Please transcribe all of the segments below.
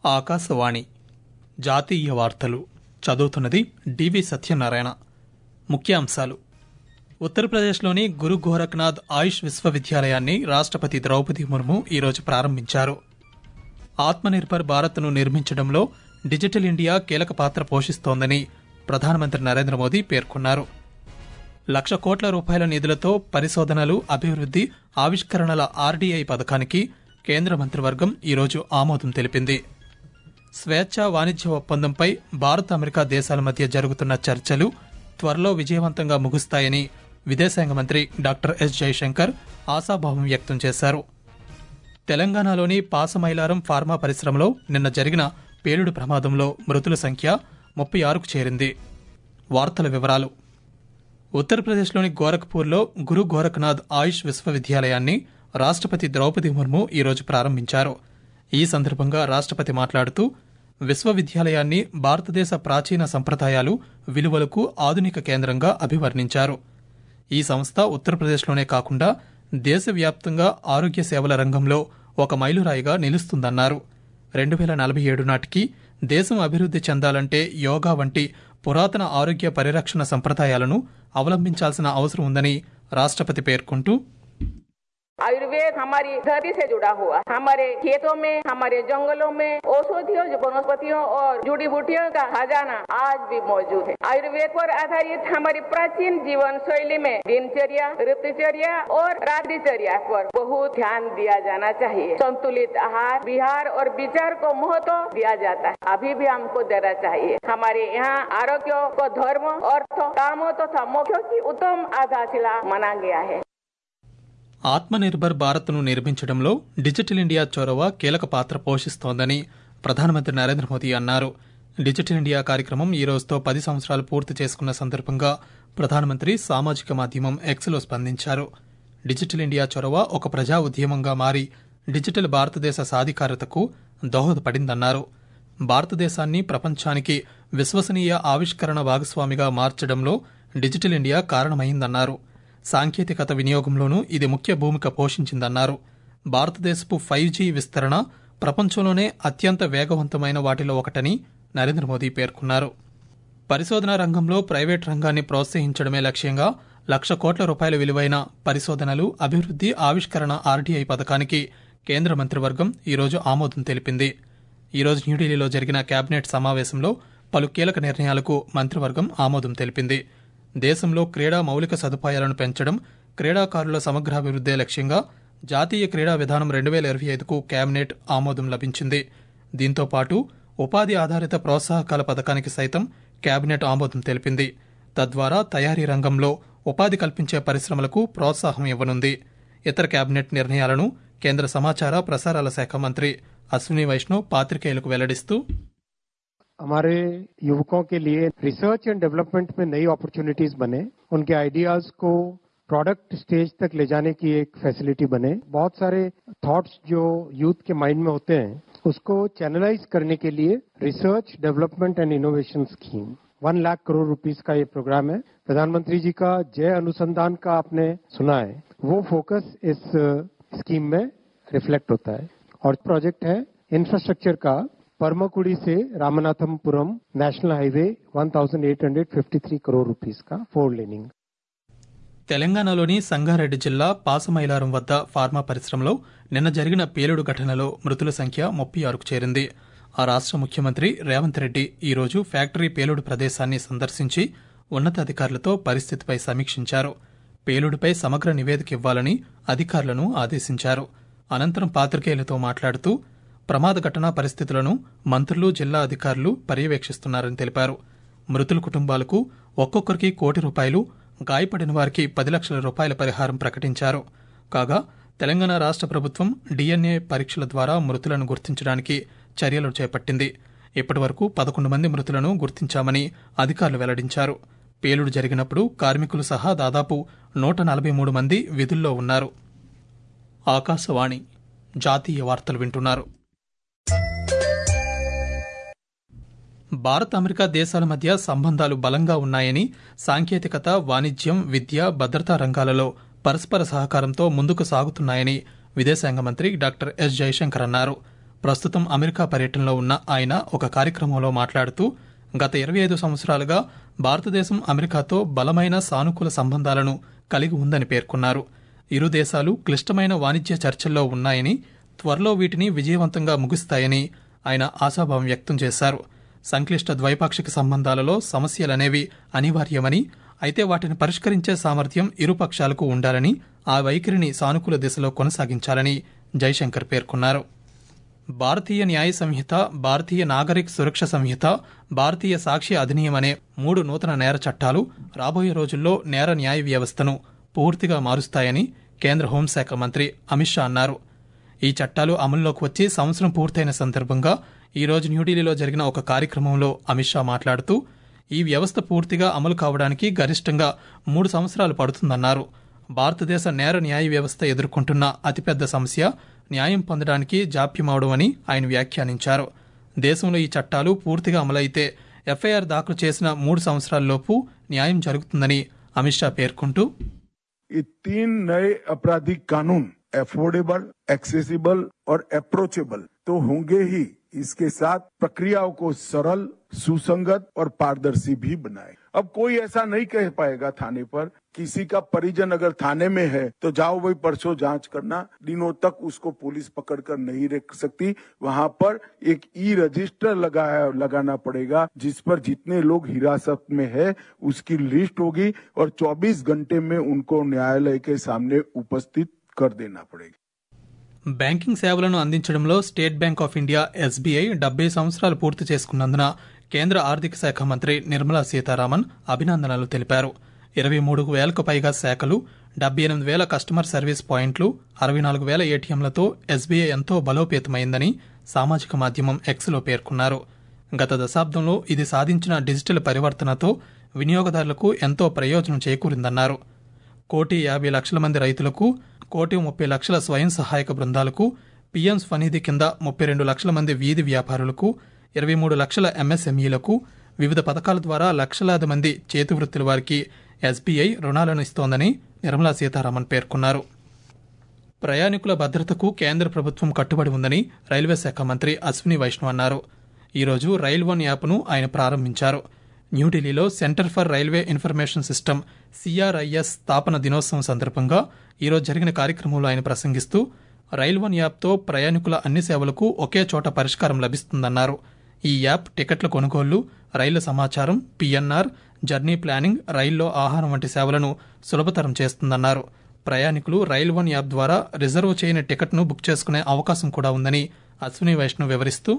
ఆకాశవాణి జాతీయ వార్తలు చదువుతున్నది డివి సత్యనారాయణ ముఖ్యాంశాలు ఉత్తరప్రదేశ్లోని గురు గోరఖ్నాథ్ ఆయుష్ విశ్వవిద్యాలయాన్ని రాష్ట్రపతి ద్రౌపది ముర్ము ఈరోజు ప్రారంభించారు ఆత్మనిర్భర్ భారత్ను నిర్మించడంలో డిజిటల్ ఇండియా కీలక పాత్ర పోషిస్తోందని ప్రధానమంత్రి నరేంద్ర మోదీ పేర్కొన్నారు లక్ష కోట్ల రూపాయల నిధులతో పరిశోధనలు అభివృద్ధి ఆవిష్కరణల ఆర్డీఐ పథకానికి కేంద్ర మంత్రివర్గం ఈరోజు ఆమోదం తెలిపింది స్వేచ్ఛ వాణిజ్య ఒప్పందంపై భారత్ అమెరికా దేశాల మధ్య జరుగుతున్న చర్చలు త్వరలో విజయవంతంగా ముగుస్తాయని విదేశాంగ మంత్రి డాక్టర్ ఎస్ జయశంకర్ ఆశాభావం వ్యక్తం చేశారు తెలంగాణలోని పాసమైలారం ఫార్మా పరిశ్రమలో నిన్న జరిగిన పేలుడు ప్రమాదంలో మృతుల సంఖ్య ముప్పై ఆరుకు చేరింది వార్తల వివరాలు ఉత్తరప్రదేశ్లోని గోరఖ్పూర్లో గురు గోరఖ్నాథ్ ఆయుష్ విశ్వవిద్యాలయాన్ని రాష్ట్రపతి ద్రౌపది ముర్ము ఈరోజు ప్రారంభించారు ఈ సందర్భంగా రాష్ట్రపతి మాట్లాడుతూ విశ్వవిద్యాలయాన్ని భారతదేశ ప్రాచీన సంప్రదాయాలు విలువలకు ఆధునిక కేంద్రంగా అభివర్ణించారు ఈ సంస్థ ఉత్తరప్రదేశ్లోనే కాకుండా దేశవ్యాప్తంగా ఆరోగ్య సేవల రంగంలో ఒక మైలురాయిగా నిలుస్తుందన్నారు రెండు వేల నలభై ఏడు నాటికి దేశం అభివృద్ధి చెందాలంటే యోగా వంటి పురాతన ఆరోగ్య పరిరక్షణ సంప్రదాయాలను అవలంబించాల్సిన అవసరం ఉందని రాష్ట్రపతి పేర్కొంటూ आयुर्वेद हमारी धरती से जुड़ा हुआ हमारे खेतों में हमारे जंगलों में औषधियों वनस्पतियों और जुड़ी बूटियों का खजाना आज भी मौजूद है आयुर्वेद पर आधारित हमारी प्राचीन जीवन शैली में दिनचर्या ऋतुचर्या और रात्रिचर्या पर बहुत ध्यान दिया जाना चाहिए संतुलित आहार विहार और विचार को महत्व दिया जाता है अभी भी हमको देना चाहिए हमारे यहाँ आरोग्य को धर्म अर्थ कामों तथा मोक्षों की उत्तम आधारशिला माना गया है ఆత్మనిర్భర్ భారత్ను నిర్మించడంలో డిజిటల్ ఇండియా చొరవ కీలక పాత్ర పోషిస్తోందని ప్రధానమంత్రి నరేంద్ర మోదీ అన్నారు డిజిటల్ ఇండియా కార్యక్రమం ఈ రోజుతో పది సంవత్సరాలు పూర్తి చేసుకున్న సందర్భంగా ప్రధానమంత్రి సామాజిక మాధ్యమం ఎక్స్లో స్పందించారు డిజిటల్ ఇండియా చొరవ ఒక ప్రజా ఉద్యమంగా మారి డిజిటల్ భారతదేశ సాధికారతకు దోహదపడిందన్నారు భారతదేశాన్ని ప్రపంచానికి విశ్వసనీయ ఆవిష్కరణ భాగస్వామిగా మార్చడంలో డిజిటల్ ఇండియా కారణమైందన్నారు సాంకేతికత వినియోగంలోనూ ఇది ముఖ్య భూమిక పోషించిందన్నారు భారతదేశపు ఫైవ్ జీ విస్తరణ ప్రపంచంలోనే అత్యంత వేగవంతమైన వాటిలో ఒకటని నరేంద్ర మోదీ పేర్కొన్నారు పరిశోధనా రంగంలో ప్రైవేట్ రంగాన్ని ప్రోత్సహించడమే లక్ష్యంగా లక్ష కోట్ల రూపాయల విలువైన పరిశోధనలు అభివృద్ధి ఆవిష్కరణ ఆర్డీఐ పథకానికి కేంద్ర మంత్రివర్గం ఈరోజు ఆమోదం తెలిపింది ఈరోజు న్యూఢిల్లీలో జరిగిన కేబినెట్ సమావేశంలో పలు కీలక నిర్ణయాలకు మంత్రివర్గం ఆమోదం తెలిపింది దేశంలో క్రీడా మౌలిక సదుపాయాలను పెంచడం క్రీడాకారుల సమగ్రాభివృద్దే లక్ష్యంగా జాతీయ క్రీడా విధానం రెండు వేల ఇరవై ఐదుకు కేబినెట్ ఆమోదం లభించింది దీంతో పాటు ఉపాధి ఆధారిత ప్రోత్సాహకాల పథకానికి సైతం కేబినెట్ ఆమోదం తెలిపింది తద్వారా తయారీ రంగంలో ఉపాధి కల్పించే పరిశ్రమలకు ప్రోత్సాహం ఇవ్వనుంది ఇతర కేబినెట్ నిర్ణయాలను కేంద్ర సమాచార ప్రసారాల శాఖ మంత్రి అశ్విని వైష్ణవ్ పాత్రికేయులకు వెల్లడిస్తూ हमारे युवकों के लिए रिसर्च एंड डेवलपमेंट में नई अपॉर्चुनिटीज बने उनके आइडियाज को प्रोडक्ट स्टेज तक ले जाने की एक फैसिलिटी बने बहुत सारे थॉट्स जो यूथ के माइंड में होते हैं उसको चैनलाइज करने के लिए research development and innovation scheme one lakh crore rupees का ये प्रोग्राम है प्रधानमंत्री जी का जय अनुसंधान का आपने सुना है वो फोकस इस स्कीम में रिफ्लेक्ट होता है और प्रोजेक्ट है इंफ्रास्ट्रक्चर का परमकुड़ी से Ramanathapuram national highway 1853 crore rupees का फोर लेनिंग తెలంగాణలోని సంగారెడ్డి జిల్లా పాసమైలారం వద్ద ఫార్మా పరిశ్రమలో నిన్న జరిగిన పేలుడు ఘటనలో మృతుల సంఖ్య ముప్పై ఆరుకు చేరింది ఆ రాష్ట్ర ముఖ్యమంత్రి రేవంత్ రెడ్డి ఈరోజు ఫ్యాక్టరీ పేలుడు ప్రదేశాన్ని సందర్శించి ఉన్నతాధికారులతో పరిస్థితిపై సమీక్షించారు పేలుడుపై సమగ్ర నివేదిక ఇవ్వాలని అధికారులను ఆదేశించారు అనంతరం పాత్రికేయులతో మాట్లాడుతూ ప్రమాద ఘటనా పరిస్థితులను మంత్రులు జిల్లా అధికారులు పర్యవేక్షిస్తున్నారని తెలిపారు మృతుల కుటుంబాలకు ఒక్కొక్కరికి కోటి రూపాయలు గాయపడిన వారికి పది లక్షల రూపాయల పరిహారం ప్రకటించారు కాగా తెలంగాణ రాష్ట్ర ప్రభుత్వం డీఎన్ఏ పరీక్షల ద్వారా మృతులను గుర్తించడానికి చర్యలు చేపట్టింది ఇప్పటి వరకు పదకొండు మంది మృతులను గుర్తించామని అధికారులు వెల్లడించారు పేలుడు జరిగినప్పుడు కార్మికులు సహా దాదాపు నూట నలభై మూడు మంది విధుల్లో ఉన్నారు ఆకాశవాణి జాతీయ వార్తలు వింటున్నారు భారత్ అమెరికా దేశాల మధ్య సంబంధాలు బలంగా ఉన్నాయని సాంకేతికత వాణిజ్యం విద్య భద్రతా రంగాలలో పరస్పర సహకారంతో ముందుకు సాగుతున్నాయని విదేశాంగ మంత్రి డాక్టర్ ఎస్ జయశంకర్ అన్నారు ప్రస్తుతం అమెరికా పర్యటనలో ఉన్న ఆయన ఒక కార్యక్రమంలో మాట్లాడుతూ గత ఇరవై ఐదు సంవత్సరాలుగా భారతదేశం అమెరికాతో బలమైన సానుకూల సంబంధాలను కలిగి ఉందని పేర్కొన్నారు ఇరు దేశాలు క్లిష్టమైన వాణిజ్య చర్చల్లో ఉన్నాయని త్వరలో వీటిని విజయవంతంగా ముగుస్తాయని ఆయన ఆశాభావం వ్యక్తం చేశారు సంక్లిష్ట ద్వైపాక్షిక సంబంధాలలో సమస్యలనేవి అనివార్యమని అయితే వాటిని పరిష్కరించే సామర్థ్యం ఇరు పక్షాలకు ఉండాలని ఆ వైఖరిని సానుకూల దిశలో కొనసాగించాలని జైశంకర్ పేర్కొన్నారు భారతీయ న్యాయ సంహిత భారతీయ నాగరిక్ సురక్ష సంహిత భారతీయ సాక్షి అధినియం అనే మూడు నూతన నేర చట్టాలు రాబోయే రోజుల్లో నేర న్యాయ వ్యవస్థను పూర్తిగా మారుస్తాయని కేంద్ర హోంశాఖ మంత్రి అమిత్ షా అన్నారు ఈ చట్టాలు అమల్లోకి వచ్చి సంవత్సరం పూర్తయిన సందర్భంగా ఈ రోజు న్యూఢిల్లీలో జరిగిన ఒక కార్యక్రమంలో అమిత్ షా మాట్లాడుతూ ఈ వ్యవస్థ పూర్తిగా అమలు కావడానికి గరిష్టంగా మూడు సంవత్సరాలు పడుతుందన్నారు భారతదేశ నేర న్యాయ వ్యవస్థ ఎదుర్కొంటున్న అతిపెద్ద సమస్య న్యాయం పొందడానికి జాప్యమవడం అని ఆయన వ్యాఖ్యానించారు దేశంలో ఈ చట్టాలు పూర్తిగా అమలైతే ఎఫ్ఐఆర్ దాఖలు చేసిన మూడు సంవత్సరాల్లోపు న్యాయం జరుగుతుందని అమిత్ షా పేర్కొంటూ ये तीन नए आपराधिक कानून एफोर्डेबल एक्सेसिबल और अप्रोचेबल तो होंगे ही इसके साथ प्रक्रियाओं को सरल सुसंगत और पारदर्शी भी बनाए अब कोई ऐसा नहीं कह पाएगा थाने पर किसी का परिजन अगर थाने में है तो जाओ भाई परसों जांच करना दिनों तक उसको पुलिस पकड़ कर नहीं रख सकती वहां पर एक ई रजिस्टर लगाया लगाना पड़ेगा जिस पर जितने लोग हिरासत में है उसकी लिस्ट होगी और 24 घंटे में उनको न्यायालय के सामने उपस्थित कर देना पड़ेगा బ్యాంకింగ్ సేవలను అందించడంలో State Bank of India SBI డెబ్బై సంవత్సరాలు పూర్తి చేసుకున్నందున కేంద్ర ఆర్థిక శాఖ మంత్రి నిర్మలా సీతారామన్ అభినందనలు తెలిపారు ఇరవై మూడు వేలకు పైగా శాఖలు డెబ్బై ఎనిమిది వేల కస్టమర్ సర్వీస్ పాయింట్లు అరవై నాలుగు వేల ఏటీఎంలతో ఎస్బీఐ ఎంతో బలోపేతమైందని సామాజిక మాధ్యమం ఎక్స్లో పేర్కొన్నారు గత దశాబ్దంలో ఇది సాధించిన డిజిటల్ పరివర్తనతో వినియోగదారులకు ఎంతో ప్రయోజనం చేకూరిందన్నారు కోటి యాభై లక్షల మంది రైతులకు కోటి ముప్పై లక్షల స్వయం సహాయక బృందాలకు పీఎం స్వనిధి కింద ముప్పై రెండు లక్షల మంది వీధి వ్యాపారులకు ఇరవై మూడు లక్షల ఎంఎస్ఎంఈలకు వివిధ పథకాల ద్వారా లక్షలాది మంది చేతివృత్తుల వారికి ఎస్బీఐ రుణాలను ఇస్తోందని నిర్మలా సీతారామన్ పేర్కొన్నారు ప్రయాణికుల భద్రతకు కేంద్ర ప్రభుత్వం కట్టుబడి ఉందని రైల్వే శాఖ మంత్రి అశ్విని వైష్ణవ్ అన్నారు ఈరోజు రైల్ వన్ యాప్ను ఆయన ప్రారంభించారు న్యూఢిల్లీలో Centre for Railway Information System CRIS స్థాపన దినోత్సవం సందర్భంగా ఈరోజు జరిగిన కార్యక్రమంలో ఆయన ప్రసంగిస్తూ రైల్ వన్ యాప్తో ప్రయాణికుల అన్ని సేవలకు ఒకే చోట పరిష్కారం లభిస్తుందన్నారు ఈ యాప్ టికెట్ల కొనుగోళ్లు రైళ్ల సమాచారం పిఎన్ఆర్ జర్నీ ప్లానింగ్ రైల్లో ఆహారం వంటి సేవలను సులభతరం చేస్తుందన్నారు ప్రయాణికులు రైల్ వన్ యాప్ ద్వారా రిజర్వ్ చేయని టికెట్ను బుక్ చేసుకునే అవకాశం కూడా ఉందని అశ్విని వైష్ణవ్ వివరిస్తూ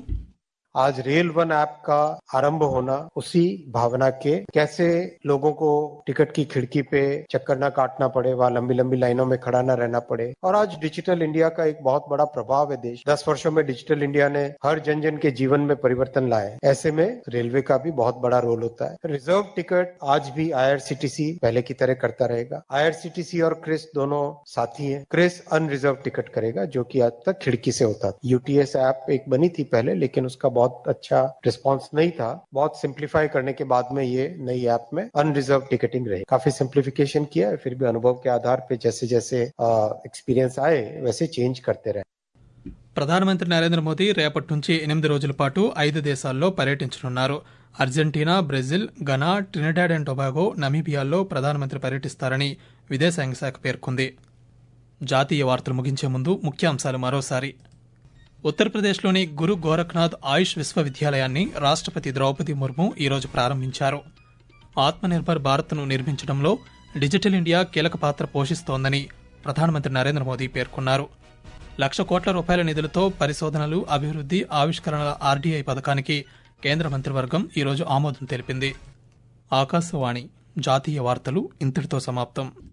आज रेल वन ऐप का आरंभ होना उसी भावना के कैसे लोगों को टिकट की खिड़की पे चक्कर न काटना पड़े वहाँ लंबी लंबी लाइनों में खड़ा न रहना पड़े और आज डिजिटल इंडिया का एक बहुत बड़ा प्रभाव है देश दस वर्षों में डिजिटल इंडिया ने हर जन जन के जीवन में परिवर्तन लाए ऐसे में रेलवे का भी बहुत बड़ा रोल होता है रिजर्व टिकट आज भी आईआरसीटीसी पहले की तरह करता रहेगा आईआरसीटीसी और क्रिस दोनों साथी हैं क्रिस अनरिजर्व टिकट करेगा जो कि आज तक खिड़की से होता था यूटीएस ऐप एक बनी थी पहले लेकिन उसका बहुत अच्छा रिस्पांस नहीं था बहुत सिंप्लीफाई करने के बाद में ये नई ऐप में अनरिजर्व टिकटिंग रही काफी सिंप्लीफिकेशन किया है फिर भी अनुभव के आधार पे जैसे जैसे एक्सपीरियंस आए वैसे चेंज करते रहे ప్రధానమంత్రి నరేంద్ర మోదీ రేపటి నుంచి ఎనిమిది రోజుల పాటు ఐదు దేశాల్లో పర్యటించనున్నారు Argentina Brazil Ghana Trinidad and Tobago నమీబియాల్లో ప్రధానమంత్రి పర్యటిస్తారని విదేశాంగ శాఖ పేర్కొంది జాతీయ వార్తలు ముగించే ముందు ముఖ్యాంశాలు మరోసారి ఉత్తరప్రదేశ్లోని గురు గోరఖ్నాథ్ ఆయుష్ విశ్వవిద్యాలయాన్ని రాష్ట్రపతి ద్రౌపది ముర్ము ఈరోజు ప్రారంభించారు ఆత్మనిర్భర్ భారత్ను నిర్మించడంలో డిజిటల్ ఇండియా కీలక పాత్ర పోషిస్తోందని ప్రధానమంత్రి నరేంద్ర మోదీ పేర్కొన్నారు లక్ష కోట్ల రూపాయల నిధులతో పరిశోధనలు అభివృద్ధి ఆవిష్కరణల ఆర్డీఐ పథకానికి కేంద్ర మంత్రివర్గం ఈరోజు ఆమోదం తెలిపింది ఆకాశవాణి జాతీయ వార్తలు ఇంతటితో సమాప్తం